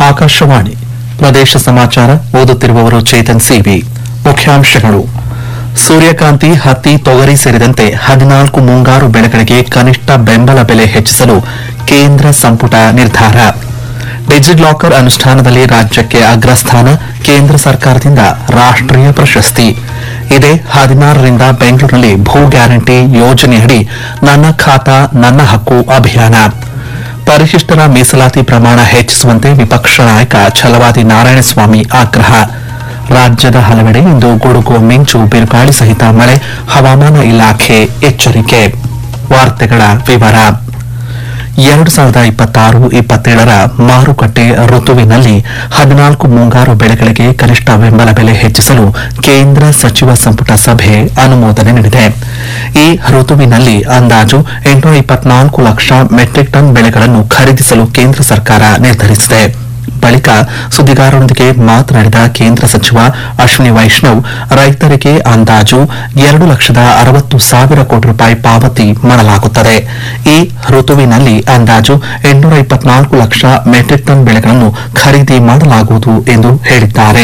ಆಕಾಶವಾಣಿ ಪ್ರದೇಶ ಸಮಾಚಾರ ಓದುತ್ತಿರುವವರು ಚೇತನ್ ಸಿವಿ ಮುಖ್ಯಾಂಶಗಳು ಸೂರ್ಯಕಾಂತಿ ಹತ್ತಿ ತೊಗರಿ ಸೇರಿದಂತೆ ಹದಿನಾಲ್ಕು ಮುಂಗಾರು ಬೆಳೆಗಳಿಗೆ ಕನಿಷ್ಠ ಬೆಂಬಲ ಬೆಲೆ ಹೆಚ್ಚಿಸಲು ಕೇಂದ್ರ ಸಂಪುಟ ನಿರ್ಧಾರ ಡಿಜಿಲಾಕರ್ ಅನುಷ್ಠಾನದಲ್ಲಿ ರಾಜ್ಯಕ್ಕೆ ಅಗ್ರಸ್ಥಾನ ಕೇಂದ್ರ ಸರ್ಕಾರದಿಂದ ರಾಷ್ಟೀಯ ಪ್ರಶಸ್ತಿ ಇದೇ ಹದಿನಾರರಿಂದ ಬೆಂಗಳೂರಿನಲ್ಲಿ ಭೂ ಗ್ಯಾರಂಟಿ ಯೋಜನೆಯಡಿ ನನ್ನ ಖಾತಾ ನನ್ನ ಹಕ್ಕು ಅಭಿಯಾನ ಪರಿಶಿಷ್ಟರ ಮೀಸಲಾತಿ ಪ್ರಮಾಣ ಹೆಚ್ಚಿಸುವಂತೆ ವಿಪಕ್ಷ ನಾಯಕ ಛಲವಾದಿ ನಾರಾಯಣಸ್ವಾಮಿ ಆಗ್ರಹ ರಾಜ್ಯದ ಹಲವೆಡೆ ಇಂದು ಗುಡುಗು ಮಿಂಚು ಬಿರುಗಾಳಿ ಸಹಿತ ಮಳೆ ಹವಾಮಾನ ಇಲಾಖೆ ಎಚ್ಚರಿಕೆ ವಾರ್ತೆಗಳ ವಿವರ ಎರಡು ಸಾವಿರದ ಇಪ್ಪತ್ತಾರು ಇಪ್ಪತ್ತೇಳರ ಮಾರುಕಟ್ಟೆ ಋತುವಿನಲ್ಲಿ ಹದಿನಾಲ್ಕು ಮುಂಗಾರು ಬೆಳೆಗಳಿಗೆ ಕನಿಷ್ಠ ಬೆಂಬಲ ಬೆಲೆ ಹೆಚ್ಚಿಸಲು ಕೇಂದ್ರ ಸಚಿವ ಸಂಪುಟ ಸಭೆ ಅನುಮೋದನೆ ನೀಡಿದೆ ಈ ಋತುವಿನಲ್ಲಿ ಅಂದಾಜು ಎಂಟುನೂರ ಇಪ್ಪತ್ನಾಲ್ಕು ಲಕ್ಷ ಮೆಟ್ರಿಕ್ ಟನ್ ಬೆಳೆಗಳನ್ನು ಖರೀದಿಸಲು ಕೇಂದ್ರ ಸರ್ಕಾರ ನಿರ್ಧರಿಸಿದೆ ಬಳಿಕ ಸುದ್ದಿಗಾರರೊಂದಿಗೆ ಮಾತನಾಡಿದ ಕೇಂದ್ರ ಸಚಿವ ಅಶ್ವಿನಿ ವೈಷ್ಣವ್ ರೈತರಿಗೆ ಅಂದಾಜು ಎರಡು ಲಕ್ಷದ ಅರವತ್ತು ಸಾವಿರ ಕೋಟಿ ರೂಪಾಯಿ ಪಾವತಿ ಮಾಡಲಾಗುತ್ತದೆ ಈ ಋತುವಿನಲ್ಲಿ ಅಂದಾಜು ಎಂಟುನೂರ ಇಪ್ಪತ್ನಾಲ್ಕು ಲಕ್ಷ ಮೆಟ್ರಿಕ್ ಟನ್ ಬೆಳೆಗಳನ್ನು ಖರೀದಿ ಮಾಡಲಾಗುವುದು ಎಂದು ಹೇಳಿದ್ದಾರೆ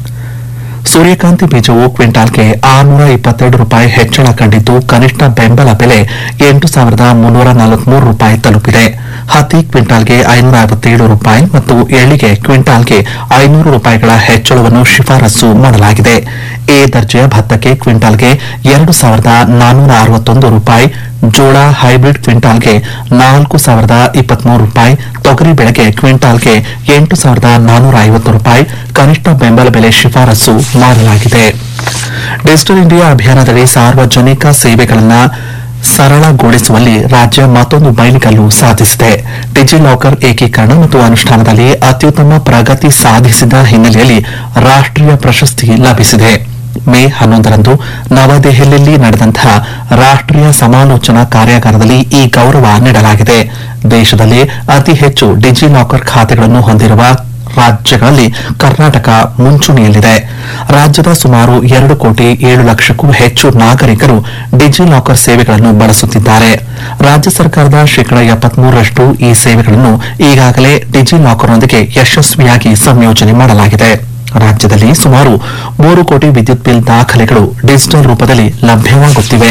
ಸೂರ್ಯಕಾಂತಿ ಬೀಜವು ಕ್ವಿಂಟಾಲ್ಗೆ ಆರುನೂರ ಇಪ್ಪತ್ತೆರಡು ರೂಪಾಯಿ ಹೆಚ್ಚಳ ಕಂಡಿದ್ದು ಕನಿಷ್ಠ ಬೆಂಬಲ ಬೆಲೆ ಎಂಟು ಸಾವಿರದ ಮುನ್ನೂರ ನಲವತ್ಮೂರು ರೂಪಾಯಿ ತಲುಪಿದೆ ಹತ್ತಿ ಕ್ವಿಂಟಾಲ್ಗೆ ಐನೂರ ಐವತ್ತೇಳು ರೂಪಾಯಿ ಮತ್ತು ಎಳ್ಳಿಗೆ ಕ್ವಿಂಟಾಲ್ಗೆ ಐನೂರು ರೂಪಾಯಿಗಳ ಹೆಚ್ಚಳವನ್ನು ಶಿಫಾರಸು ಮಾಡಲಾಗಿದೆ ಎ ದರ್ಜೆಯ ಭತ್ತಕ್ಕೆ ಕ್ವಿಂಟಾಲ್ಗೆ ಎರಡು ಸಾವಿರದ ನಾನ್ನೂರ ಅರವತ್ತೊಂದು ರೂಪಾಯಿ ಜೋಳ ಹೈಬ್ರಿಡ್ ಕ್ವಿಂಟಾಲ್ಗೆ ನಾಲ್ಕು ಸಾವಿರದ ಇಪ್ಪತ್ಮೂರು ರೂಪಾಯಿ ತೊಗರಿ ಬೆಳೆಗೆ ಕ್ವಿಂಟಾಲ್ಗೆ ಎಂಟು ಸಾವಿರದ ನಾನ್ನೂರ ಐವತ್ತು ರೂಪಾಯಿ ಕನಿಷ್ಠ ಬೆಂಬಲ ಬೆಲೆ ಶಿಫಾರಸು ಮಾಡಲಾಗಿದೆ ಡಿಜಿಟಲ್ ಇಂಡಿಯಾ ಅಭಿಯಾನದಡಿ ಸಾರ್ವಜನಿಕ ಸೇವೆಗಳನ್ನು ಸರಳಗೊಳಿಸುವಲ್ಲಿ ರಾಜ್ಯ ಮತ್ತೊಂದು ಮೈಲಿಗಲ್ಲು ಸಾಧಿಸಿದೆ ಡಿಜಿಲಾಕರ್ ಏಕೀಕರಣ ಮತ್ತು ಅನುಷ್ಠಾನದಲ್ಲಿ ಅತ್ಯುತ್ತಮ ಪ್ರಗತಿ ಸಾಧಿಸಿದ ಹಿನ್ನೆಲೆಯಲ್ಲಿ ರಾಷ್ಟೀಯ ಪ್ರಶಸ್ತಿ ಲಭಿಸಿದೆ ಮೇ ಹನ್ನೊಂದರಂದು ನವದೆಹಲಿಯಲ್ಲಿ ನಡೆದಂತಹ ರಾಷ್ಟೀಯ ಸಮಾಲೋಚನಾ ಕಾರ್ಯಾಗಾರದಲ್ಲಿ ಈ ಗೌರವ ನೀಡಲಾಗಿದೆ ದೇಶದಲ್ಲಿ ಅತಿ ಹೆಚ್ಚು ಡಿಜಿಲಾಕರ್ ಖಾತೆಗಳನ್ನು ಹೊಂದಿರುವ ರಾಜ್ಯಗಳಲ್ಲಿ ಕರ್ನಾಟಕ ಮುಂಚೂಣಿಯಲ್ಲಿದೆ ರಾಜ್ಯದ ಸುಮಾರು ಎರಡು ಕೋಟಿ ಏಳು ಲಕ್ಷಕ್ಕೂ ಹೆಚ್ಚು ನಾಗರಿಕರು ಡಿಜಿಲಾಕರ್ ಸೇವೆಗಳನ್ನು ಬಳಸುತ್ತಿದ್ದಾರೆ ರಾಜ್ಯ ಸರ್ಕಾರದ ಶೇಕಡ ಎಪ್ಪತ್ಮೂರರಷ್ಟು ಈ ಸೇವೆಗಳನ್ನು ಈಗಾಗಲೇ ಡಿಜಿಲಾಕರ್ನೊಂದಿಗೆ ಯಶಸ್ವಿಯಾಗಿ ಸಂಯೋಜನೆ ಮಾಡಲಾಗಿದೆ ರಾಜ್ಯದಲ್ಲಿ ಸುಮಾರು ಮೂರು ಕೋಟಿ ವಿದ್ಯುತ್ ಬಿಲ್ ದಾಖಲೆಗಳು ಡಿಜಿಟಲ್ ರೂಪದಲ್ಲಿ ಲಭ್ಯವಾಗುತ್ತಿವೆ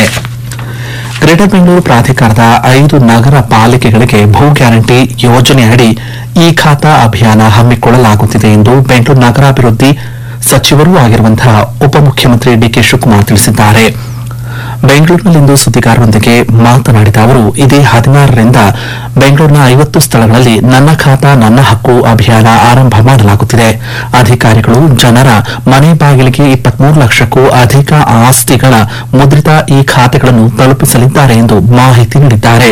ಗ್ರೇಟರ್ ಬೆಂಗಳೂರು ಪ್ರಾಧಿಕಾರದ ಐದು ನಗರ ಪಾಲಿಕೆಗಳಿಗೆ ಭೂ ಗ್ಯಾರಂಟಿ ಯೋಜನೆಯಡಿ ಈ ಖಾತಾ ಅಭಿಯಾನ ಹಮ್ಮಿಕೊಳ್ಳಲಾಗುತ್ತಿದೆ ಎಂದು ಬೆಂಗಳೂರು ನಗರಾಭಿವೃದ್ಧಿ ಸಚಿವರೂ ಆಗಿರುವಂತಹ ಉಪಮುಖ್ಯಮಂತ್ರಿ ಡಿಕೆ ಶಿವಕುಮಾರ್ ತಿಳಿಸಿದ್ದಾರೆ ಬೆಂಗಳೂರಿನಲ್ಲಿಂದು ಸುದ್ದಿಗಾರರೊಂದಿಗೆ ಮಾತನಾಡಿದ ಅವರು ಇದೇ ಹದಿನಾರರಿಂದ ಬೆಂಗಳೂರಿನ ಐವತ್ತು ಸ್ಥಳಗಳಲ್ಲಿ ನನ್ನ ಖಾತಾ ನನ್ನ ಹಕ್ಕು ಅಭಿಯಾನ ಆರಂಭ ಮಾಡಲಾಗುತ್ತಿದೆ ಅಧಿಕಾರಿಗಳು ಜನರ ಮನೆ ಬಾಗಿಲಿಗೆ ಇಪ್ಪತ್ಮೂರು ಲಕ್ಷಕ್ಕೂ ಅಧಿಕ ಆಸ್ತಿಗಳ ಮುದ್ರಿತ ಈ ಖಾತೆಗಳನ್ನು ತಲುಪಿಸಲಿದ್ದಾರೆ ಎಂದು ಮಾಹಿತಿ ನೀಡಿದ್ದಾರೆ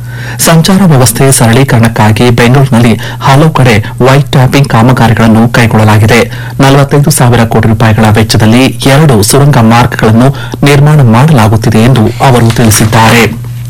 ಸಂಚಾರ ವ್ಯವಸ್ಥೆ ಸರಳೀಕರಣಕ್ಕಾಗಿ ಬೆಂಗಳೂರಿನಲ್ಲಿ ಹಲವು ಕಡೆ ವೈಟ್ ಟ್ಯಾಪಿಂಗ್ ಕಾಮಗಾರಿಗಳನ್ನು ಕೈಗೊಳ್ಳಲಾಗಿದೆ ನಲವತ್ತೈದು ಸಾವಿರ ಕೋಟಿ ರೂಪಾಯಿಗಳ ವೆಚ್ಚದಲ್ಲಿ ಎರಡು ಸುರಂಗ ಮಾರ್ಗಗಳನ್ನು ನಿರ್ಮಾಣ ಮಾಡಲಾಗುತ್ತಿದೆ ಎಂದು ಅವರು ತಿಳಿಸಿದ್ದಾರೆ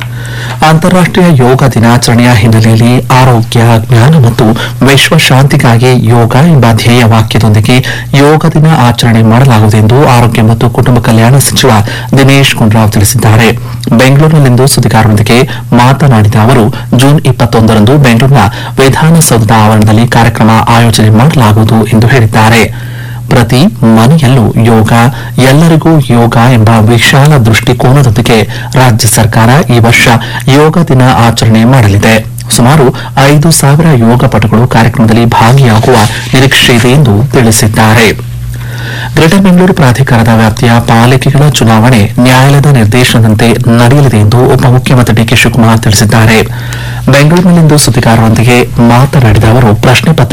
ಅಂತಾರಾಷ್ಟೀಯ ಯೋಗ ದಿನಾಚರಣೆಯ ಹಿನ್ನೆಲೆಯಲ್ಲಿ ಆರೋಗ್ಯ ಜ್ಞಾನ ಮತ್ತು ವಿಶ್ವ ಶಾಂತಿಗಾಗಿ ಯೋಗ ಎಂಬ ಧ್ಯೇಯ ವಾಕ್ಯದೊಂದಿಗೆ ಯೋಗ ದಿನ ಆಚರಣೆ ಮಾಡಲಾಗುವುದು ಎಂದು ಆರೋಗ್ಯ ಮತ್ತು ಕುಟುಂಬ ಕಲ್ಯಾಣ ಸಚಿವ ದಿನೇಶ್ ಗುಂಡೂರಾವ್ ತಿಳಿಸಿದ್ದಾರೆ ಬೆಂಗಳೂರಿನಲ್ಲಿಂದು ಸುದ್ದಿಗಾರರೊಂದಿಗೆ ಮಾತನಾಡಿದ ಅವರು ಜೂನ್ ಇಪ್ಪತ್ತೊಂದರಂದು ಬೆಂಗಳೂರಿನ ವಿಧಾನಸೌಧದ ಆವರಣದಲ್ಲಿ ಕಾರ್ಯಕ್ರಮ ಆಯೋಜನೆ ಮಾಡಲಾಗುವುದು ಎಂದು ಹೇಳಿದ್ದಾರೆ ಪ್ರತಿ ಮನೆಯಲ್ಲೂ ಯೋಗ ಎಲ್ಲರಿಗೂ ಯೋಗ ಎಂಬ ವಿಶಾಲ ದೃಷ್ಟಿಕೋನದೊಂದಿಗೆ ರಾಜ್ಯ ಸರ್ಕಾರ ಈ ವರ್ಷ ಯೋಗ ದಿನ ಆಚರಣೆ ಮಾಡಲಿದೆ ಸುಮಾರು ಐದು ಸಾವಿರ ಯೋಗ ಪಟುಗಳು ಕಾರ್ಯಕ್ರಮದಲ್ಲಿ ಭಾಗಿಯಾಗುವ ನಿರೀಕ್ಷೆ ಇದೆ ಎಂದು ತಿಳಿಸಿದ್ದಾರೆ ಗ್ರೇಟರ್ ಬೆಂಗಳೂರು ಪ್ರಾಧಿಕಾರದ ವ್ಯಾಪ್ತಿಯ ಪಾಲಿಕೆಗಳ ಚುನಾವಣೆ ನ್ಯಾಯಾಲಯದ ನಿರ್ದೇಶನದಂತೆ ನಡೆಯಲಿದೆ ಎಂದು ಉಪಮುಖ್ಯಮಂತ್ರಿ ಡಿಕೆ ಶಿವಕುಮಾರ್ ತಿಳಿಸಿದ್ದಾರೆ ಬೆಂಗಳೂರಿನಲ್ಲಿಂದು ಸುದ್ದಿಗಾರರೊಂದಿಗೆ ಮಾತನಾಡಿದ ಅವರು ಪ್ರಶ್ನೆ ಪತ್ರ